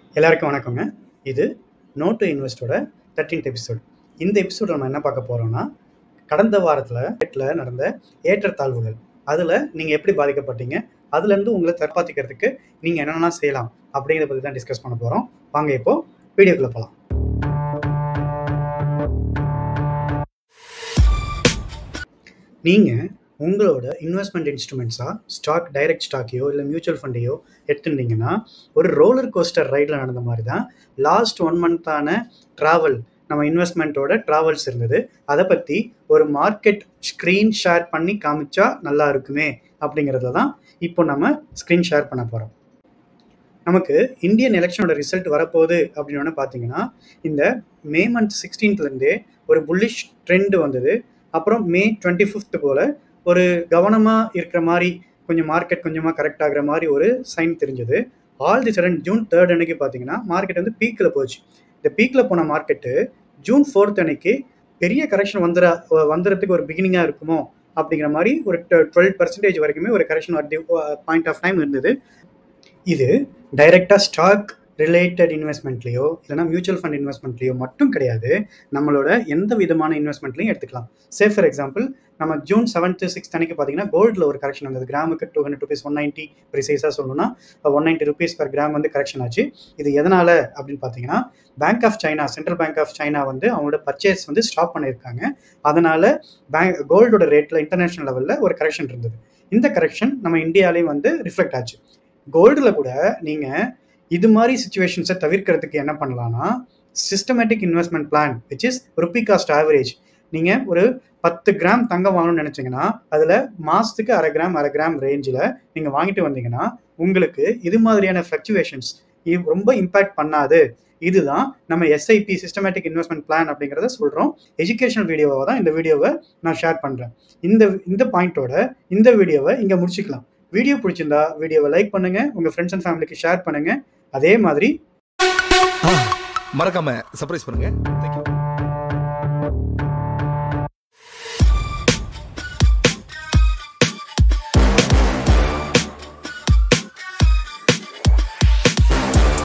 எல்லாருக்கும் வணக்கங்க இது நோ டு இன்வெஸ்டோட தேர்ட்டீன்த் எபிசோட் இந்த எபிசோட நம்ம என்ன பார்க்க போகிறோம்னா கடந்த வாரத்தில் நெட்டில் நடந்த ஏற்றத்தாழ்வுகள் அதில் நீங்கள் எப்படி பாதிக்கப்பட்டீங்க அதுலேருந்து உங்களை தற்காத்துக்கிறதுக்கு நீங்கள் என்னென்னலாம் செய்யலாம் அப்படிங்கிறத பற்றி தான் டிஸ்கஸ் பண்ண போகிறோம் வாங்க இப்போ வீடியோக்குள்ளே போகலாம் நீங்கள் உங்களோட இன்வெஸ்ட்மெண்ட் இன்ஸ்ட்ருமெண்ட்ஸாக ஸ்டாக் டைரக்ட் ஸ்டாக்கையோ இல்லை மியூச்சுவல் ஃபண்டையோ எடுத்துருந்தீங்கன்னா ஒரு ரோலர் கோஸ்டர் ரைடில் நடந்த மாதிரி தான் லாஸ்ட் ஒன் மந்த்தான ட்ராவல் நம்ம இன்வெஸ்ட்மெண்ட்டோட ட்ராவல்ஸ் இருந்தது அதை பற்றி ஒரு மார்க்கெட் ஸ்க்ரீன் ஷேர் பண்ணி காமிச்சா நல்லா இருக்குமே அப்படிங்கிறத தான் இப்போ நம்ம ஸ்க்ரீன் ஷேர் பண்ண போகிறோம் நமக்கு இந்தியன் எலெக்ஷனோட ரிசல்ட் வரப்போகுது அப்படின்னு பார்த்தீங்கன்னா இந்த மே மந்த் சிக்ஸ்டீன்த்லேருந்தே ஒரு புல்லிஷ் ட்ரெண்ட் வந்தது அப்புறம் மே டுவெண்ட்டி ஃபிஃப்த் போல் ஒரு கவனமாக இருக்கிற மாதிரி கொஞ்சம் மார்க்கெட் கொஞ்சமாக கரெக்ட் ஆகிற மாதிரி ஒரு சைன் தெரிஞ்சது all the sudden June third அன்னைக்கு பார்த்தீங்கன்னா மார்க்கெட் வந்து பீக்கில் போச்சு இந்த பீக்கில் போன மார்க்கெட்டு ஜூன் ஃபோர்த் அன்னைக்கு பெரிய கரெக்ஷன் வந்துட வந்துடுறதுக்கு ஒரு பிகினிங்காக இருக்குமோ அப்படிங்கிற மாதிரி ஒரு டுவெல் பர்சன்டேஜ் வரைக்குமே ஒரு கரெக்ஷன் வரது பாயிண்ட் ஆஃப் டைம் இருந்தது இது டைரெக்டாக ஸ்டாக் ரிலேட்டட் இன்வெஸ்ட்மெண்ட்லேயோ இல்லைனா மியூச்சுவல் ஃபண்ட் இன்வெஸ்ட்மெண்ட்லேயோ மட்டும் கிடையாது நம்மளோட எந்த விதமான இன்வெஸ்ட்மெண்ட்லையும் எடுத்துக்கலாம் சே ஃபார் எக்ஸாம்பிள் நம்ம ஜூன் செவன்த்து சிக்ஸ்த் அன்னைக்கு பார்த்தீங்கன்னா கோல்டில் ஒரு கரெக்ஷன் வந்தது கிராமுக்கு two hundred rupees one ninety ப்ரிசைஸாக சொல்லணும்னா one ninety rupees per gram வந்து கரெக்ஷன் ஆச்சு இது எதனால் அப்படின்னு பார்த்தீங்கன்னா bank of China central bank of China வந்து அவங்களோட பர்ச்சேஸ் வந்து ஸ்டாப் பண்ணியிருக்காங்க அதனால் பேங்க் கோல்டோட ரேட்டில் இன்டர்நேஷனல் லெவலில் ஒரு கரெக்ஷன் இருந்தது இந்த கரெக்ஷன் நம்ம இந்தியாலேயும் வந்து ரிஃப்ளெக்ட் ஆச்சு கோல்டில் கூட நீங்கள் இது மாதிரி சுச்சுவேஷன்ஸை தவிர்க்கிறதுக்கு என்ன பண்ணலாம்னா systematic investment plan which is rupee cost average நீங்கள் ஒரு பத்து கிராம் தங்கம் வாங்கணும்னு நினச்சிங்கன்னா அதில் மாதத்துக்கு அரை கிராம் அரை கிராம் ரேஞ்சில் நீங்கள் வாங்கிட்டு வந்தீங்கன்னா உங்களுக்கு இது மாதிரியான ஃப்ளக்சுவேஷன்ஸ் ரொம்ப இம்பேக்ட் பண்ணாது இதுதான் நம்ம எஸ்ஐபி சிஸ்டமேட்டிக் இன்வெஸ்ட்மெண்ட் பிளான் அப்படிங்கிறத சொல்கிறோம் எஜுகேஷனல் வீடியோவை தான் இந்த வீடியோவை நான் ஷேர் பண்ணுறேன் இந்த இந்த பாயிண்ட்டோட இந்த வீடியோவை இங்கே முடிச்சுக்கலாம் வீடியோ பிடிச்சிருந்தா வீடியோவை லைக் பண்ணுங்க உங்க ஃப்ரெண்ட்ஸ் அண்ட் ஃபேமிலிக்கு ஷேர் பண்ணுங்க அதே மாதிரி மறக்காம சர்ப்ரைஸ் பண்ணுங்க